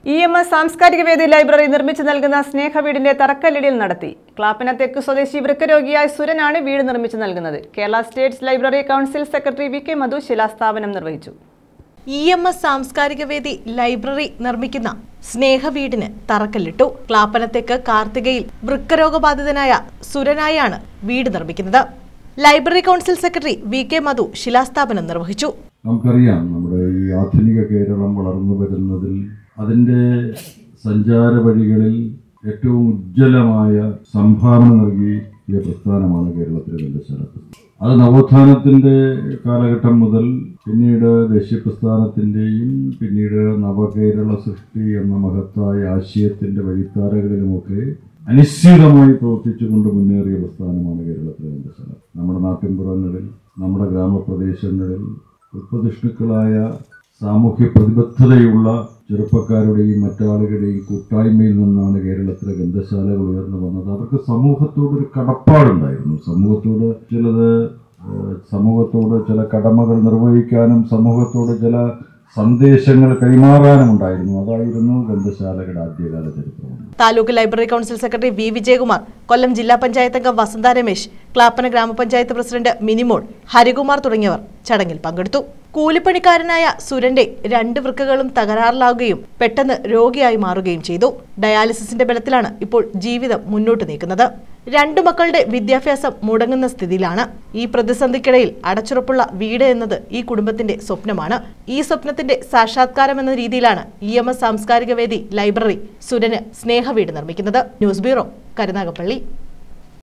E M S സാംസ്കാരിക വേദി library നിർമ്മിച്ചു നൽകുന്ന സ്നേഹവീടിന്റെ തറക്കല്ലിടിൽ നടത്തി ക്ലാപ്പന തെക്ക് സ്വദേശി വൃക്കരോഗിയായ സുരനാണ് വീട് നിർമ്മിച്ചു നൽകുന്നത് Kerala states library council secretary V K Madhu ശിലാസ്ഥാപനം നിർവഹിച്ചു ഇ എം എസ് സാംസ്കാരിക വേദി ലൈബ്രറി നിർമ്മിക്കുന്ന സ്നേഹവീടിന് തറക്കല്ലിട്ടു ക്ലാപ്പനത്തേക്ക് കാർത്തികയിൽ വൃക്കരോഗബാധിതനായ സുരനായാണ് വീട് നിർമ്മിക്കുന്നത് library council secretary V K Madhu ശിലാസ്ഥാപനം നിർവഹിച്ചു നമുക്കറിയാം നമ്മുടെ ഈ ആധുനിക കേരളം വളർന്നു വരുന്നതിൽ അതിൻ്റെ സഞ്ചാര വഴികളിൽ ഏറ്റവും ഉജ്ജ്വലമായ സംഭാവന നൽകിയ പ്രസ്ഥാനമാണ് കേരളത്തിലെ ഗ്രന്ഥശാല അത് നവോത്ഥാനത്തിൻ്റെ കാലഘട്ടം മുതൽ പിന്നീട് ദേശീയ പ്രസ്ഥാനത്തിൻ്റെയും പിന്നീട് നവകേരള സൃഷ്ടി എന്ന മഹത്തായ ആശയത്തിൻ്റെ വഴിത്താരകളിലുമൊക്കെ അനിശ്ചിതമായി പ്രവർത്തിച്ചുകൊണ്ട് മുന്നേറിയ പ്രസ്ഥാനമാണ് കേരളത്തിലെ ഗ്രന്ഥശാല നമ്മുടെ നാട്ടിൻപുറങ്ങളിൽ നമ്മുടെ ഗ്രാമപ്രദേശങ്ങളിൽ ഉൽപ്പതിഷ്ണുക്കളായ സാമൂഹ്യ പ്രതിബദ്ധതയുള്ള ചെറുപ്പക്കാരുടെയും മറ്റാളുകളുടെയും കൂട്ടായ്മയിൽ നിന്നാണ് കേരളത്തിലെ ഗ്രന്ഥശാലകൾ ഉയർന്നു വന്നത് അവർക്ക് സമൂഹത്തോടൊരു കടപ്പാടുണ്ടായിരുന്നു സമൂഹത്തോട് ചിലത് ഏഹ്, സമൂഹത്തോട് ചില കടമകൾ നിർവഹിക്കാനും സമൂഹത്തോട് ചില സന്ദേശങ്ങൾ കൈമാറാനും ഉണ്ടായിരുന്നു അതായിരുന്നു ഗ്രന്ഥശാലകളുടെ ആദ്യകാല ചരിത്രം taluk library council secretary V Vijayakumar Kollam ജില്ലാ പഞ്ചായത്ത് അംഗം വസന്ത രമേശ് ക്ലാപ്പന ഗ്രാമപഞ്ചായത്ത് പ്രസിഡന്റ് മിനിമോൾ ഹരികുമാർ തുടങ്ങിയവർ ചടങ്ങിൽ പങ്കെടുത്തു കൂലിപ്പണിക്കാരനായ സുരന്റെ രണ്ട് വൃക്കകളും തകരാറിലാവുകയും പെട്ടെന്ന് രോഗിയായി മാറുകയും ചെയ്തു ഡയാലിസിസിന്റെ ബലത്തിലാണ് ഇപ്പോൾ ജീവിതം മുന്നോട്ട് നീക്കുന്നത് രണ്ടു മക്കളുടെ വിദ്യാഭ്യാസം മുടങ്ങുന്ന സ്ഥിതിയിലാണ് ഈ പ്രതിസന്ധിക്കിടയിൽ അടച്ചുറപ്പുള്ള വീട് എന്നത് ഈ കുടുംബത്തിന്റെ സ്വപ്നമാണ് ഈ സ്വപ്നത്തിന്റെ സാക്ഷാത്കാരം എന്ന രീതിയിലാണ് ഇ എം എസ് സാംസ്കാരിക വേദി ലൈബ്രറി സുരന് സ്നേഹവീട് നിർമ്മിക്കുന്നത് ന്യൂസ് ബ്യൂറോ കരുനാഗപ്പള്ളി